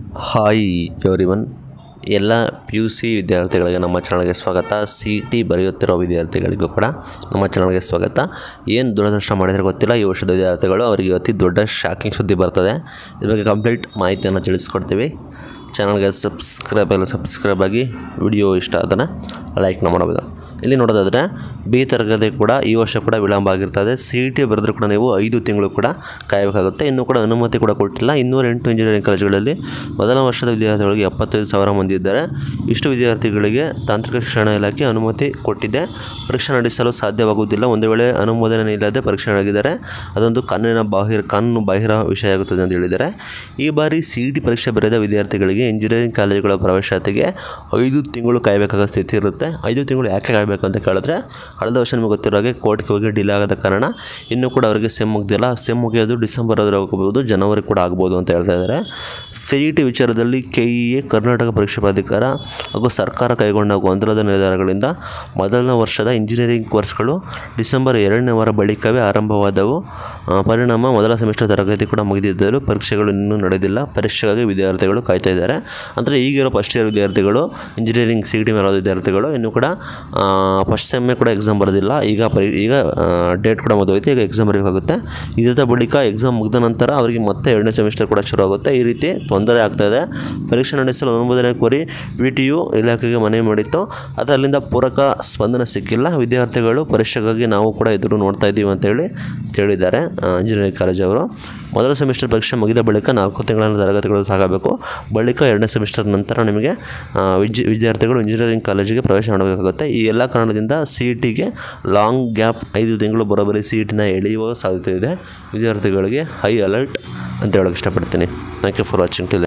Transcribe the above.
hi everyone ಎಲ್ಲ P U C ವಿದ್ಯಾರ್ಥಿಗಳಿಗೆ ನಮ್ಮ ಚಾನಲ್ಗೆ ಸ್ವಾಗತ ಸಿ ಟಿ ಬರೆಯುತ್ತಿರೋ ವಿದ್ಯಾರ್ಥಿಗಳಿಗೂ ಕೂಡ ನಮ್ಮ ಚಾನಲ್ಗೆ ಸ್ವಾಗತ ಏನು ದುರದೃಷ್ಟ ಮಾಡಿದರೆ ಗೊತ್ತಿಲ್ಲ ಈ ವರ್ಷದ ವಿದ್ಯಾರ್ಥಿಗಳು ಅವರಿಗೆ ಅತಿ ದೊಡ್ಡ ಶಾಕಿಂಗ್ ಸುದ್ದಿ ಬರ್ತದೆ ಇದ್ರ ಬಗ್ಗೆ ಕಂಪ್ಲೀಟ್ ಮಾಹಿತಿಯನ್ನು ತಿಳಿಸ್ಕೊಡ್ತೀವಿ ಚಾನಲ್ಗೆ ಸಬ್ಸ್ಕ್ರೈಬ್ ಎಲ್ಲ ಸಬ್ಸ್ಕ್ರೈಬ್ ಆಗಿ ವಿಡಿಯೋ ಇಷ್ಟ ಅದನ್ನು ಲೈಕ್ನ ಮಾಡಬಹುದು ಇಲ್ಲಿ ನೋಡೋದಾದರೆ ಬಿ ತರಗತಿ ಕೂಡ ಈ ವರ್ಷ ಕೂಡ ವಿಳಂಬ ಆಗಿರ್ತದೆ ಸಿ ಇ ಟಿ ಬರೆದರೂ ಕೂಡ ನೀವು ಐದು ತಿಂಗಳು ಕೂಡ ಕಾಯಬೇಕಾಗುತ್ತೆ ಇನ್ನೂ ಕೂಡ ಅನುಮತಿ ಕೂಡ ಕೊಟ್ಟಿಲ್ಲ ಇನ್ನೂರ ಎಂಟು ಇಂಜಿನಿಯರಿಂಗ್ ಕಾಲೇಜುಗಳಲ್ಲಿ ಮೊದಲ ವರ್ಷದ ವಿದ್ಯಾರ್ಥಿಗಳಿಗೆ ಎಪ್ಪತ್ತೈದು ಸಾವಿರ ಮಂದಿ ಇದ್ದಾರೆ ಇಷ್ಟು ವಿದ್ಯಾರ್ಥಿಗಳಿಗೆ ತಾಂತ್ರಿಕ ಶಿಕ್ಷಣ ಇಲಾಖೆ ಅನುಮತಿ ಕೊಟ್ಟಿದೆ ಪರೀಕ್ಷೆ ನಡೆಸಲು ಸಾಧ್ಯವಾಗುವುದಿಲ್ಲ ಒಂದು ವೇಳೆ ಅನುಮೋದನೆ ಇಲ್ಲದೆ ಪರೀಕ್ಷೆ ನಡೆಗಿದರೆ ಅದೊಂದು ಕಾನೂನಿನ ಬಾಹಿರ ಕಾನೂನು ಬಾಹಿರ ವಿಷಯ ಆಗುತ್ತದೆ ಅಂತ ಹೇಳಿದ್ದಾರೆ ಈ ಬಾರಿ ಸಿ ಇ ಟಿ ಪರೀಕ್ಷೆ ಬರೆದ ವಿದ್ಯಾರ್ಥಿಗಳಿಗೆ ಇಂಜಿನಿಯರಿಂಗ್ ಕಾಲೇಜುಗಳ ಪ್ರವೇಶಾತಿಗೆ ಐದು ತಿಂಗಳು ಕಾಯಬೇಕಾದ ಸ್ಥಿತಿ ಇರುತ್ತೆ ಐದು ತಿಂಗಳು ಯಾಕೆ ಕಾಯಬೇಕು ಅಂತ ಕೇಳಿದ್ರೆ ಕಳೆದ ವರ್ಷ ನಿಮಗೆ ಗೊತ್ತಿರೋ ಹಾಗೆ ಕೋರ್ಟ್ಗೆ ಹೋಗಿ ಡಿಲೇ ಆಗದ ಕಾರಣ ಇನ್ನೂ ಕೂಡ ಅವರಿಗೆ ಸೆಮ್ ಮುಗ್ದಿಲ್ಲ ಸೆಮ್ ಮುಗಿಯೋದು ಡಿಸೆಂಬರ್ ಆದರೂ ಆಗಬಹುದು ಜನವರಿ ಕೂಡ ಆಗ್ಬೋದು ಅಂತ ಹೇಳ್ತಾ ಇದ್ದಾರೆ ಸಿ ಇ ಟಿ ವಿಚಾರದಲ್ಲಿ ಕೆ ಇ ಎ ಕರ್ನಾಟಕ ಪರೀಕ್ಷಾ ಪ್ರಾಧಿಕಾರ ಹಾಗೂ ಸರ್ಕಾರ ಕೈಗೊಂಡ ಗೊಂದಲದ ನಿರ್ಧಾರಗಳಿಂದ ಮೊದಲನೇ ವರ್ಷದ ಇಂಜಿನಿಯರಿಂಗ್ ಕೋರ್ಸ್ಗಳು ಡಿಸೆಂಬರ್ ಎರಡನೇ ವಾರ ಬಳಿಕವೇ ಆರಂಭವಾದವು ಆ, ಪರಿಣಾಮ ಮೊದಲ ಸೆಮಿಸ್ಟರ್ ತರಗತಿ ಕೂಡ ಮುಗಿದಿದ್ದರೂ ಪರೀಕ್ಷೆಗಳು ಇನ್ನೂ ನಡೆದಿಲ್ಲ ಪರೀಕ್ಷೆಗಾಗಿ ವಿದ್ಯಾರ್ಥಿಗಳು ಕಾಯ್ತಾ ಇದ್ದಾರೆ ಅಂದರೆ ಈಗಿರೋ ಫಸ್ಟ್ ಇಯರ್ ವಿದ್ಯಾರ್ಥಿಗಳು ಇಂಜಿನಿಯರಿಂಗ್ ಸಿ ಟಿ ಮೇಲೋ ವಿದ್ಯಾರ್ಥಿಗಳು ಇನ್ನೂ ಕೂಡ ಫಸ್ಟ್ ಸೆಮ್ಮೆ ಕೂಡ ಎಕ್ಸಾಮ್ ಬರೋದಿಲ್ಲ ಈಗ ಪರಿ ಈಗ ಡೇಟ್ ಕೂಡ ಮುಗಿದೋಯ್ತು ಈಗ ಎಕ್ಸಾಮ್ ಬರೀಬೇಕಾಗುತ್ತೆ ಇದಾದ ಬಳಿಕ ಎಕ್ಸಾಮ್ ಮುಗಿದ ನಂತರ ಅವರಿಗೆ ಮತ್ತೆ ಎರಡನೇ ಸೆಮಿಸ್ಟರ್ ಕೂಡ ಶುರು ಆಗುತ್ತೆ ಈ ರೀತಿ ತೊಂದರೆ ಆಗ್ತಾಯಿದೆ ಪರೀಕ್ಷೆ ನಡೆಸಲು ಅನುಮೋದನೆ ಕೋರಿ ವಿ ಟಿ ಯು ಇಲಾಖೆಗೆ ಮನವಿ ಮಾಡಿತ್ತು ಅದು ಅಲ್ಲಿಂದ ಪೂರಕ ಸ್ಪಂದನೆ ಸಿಕ್ಕಿಲ್ಲ ವಿದ್ಯಾರ್ಥಿಗಳು ಪರೀಕ್ಷೆಗಾಗಿ ನಾವು ಕೂಡ ಎದುರು ನೋಡ್ತಾ ಇದ್ದೀವಿ ಅಂತೇಳಿ ಹೇಳಿದ್ದಾರೆ ಇಂಜಿನಿಯರಿಂಗ್ ಕಾಲೇಜವರು ಮೊದಲ ಸೆಮಿಸ್ಟರ್ ಪರೀಕ್ಷೆ ಮುಗಿದ ಬಳಿಕ ನಾಲ್ಕು ತಿಂಗಳ ತರಗತಿಗಳು ಸಾಗಬೇಕು ಬಳಿಕ ಎರಡನೇ ಸೆಮಿಸ್ಟರ್ ನಂತರ ನಿಮಗೆ ಆ, ವಿದ್ಯ ವಿದ್ಯಾರ್ಥಿಗಳು ಇಂಜಿನಿಯರಿಂಗ್ ಕಾಲೇಜಿಗೆ ಪ್ರವೇಶ ಮಾಡಬೇಕಾಗುತ್ತೆ ಈ ಎಲ್ಲ ಕಾರಣದಿಂದ ಸಿ ಇ ಟಿಗೆ ಲಾಂಗ್ ಗ್ಯಾಪ್ ಐದು ತಿಂಗಳು ಬರೋಬ್ಬರಿ ಸಿ ಇ ಟಿನ ಎಳೆಯುವ ಸಾಧ್ಯತೆ ಇದೆ ವಿದ್ಯಾರ್ಥಿಗಳಿಗೆ ಹೈ ಅಲರ್ಟ್ ಅಂತ ಹೇಳೋಕ್ಕೆ ಇಷ್ಟಪಡ್ತೀನಿ thank you for watching till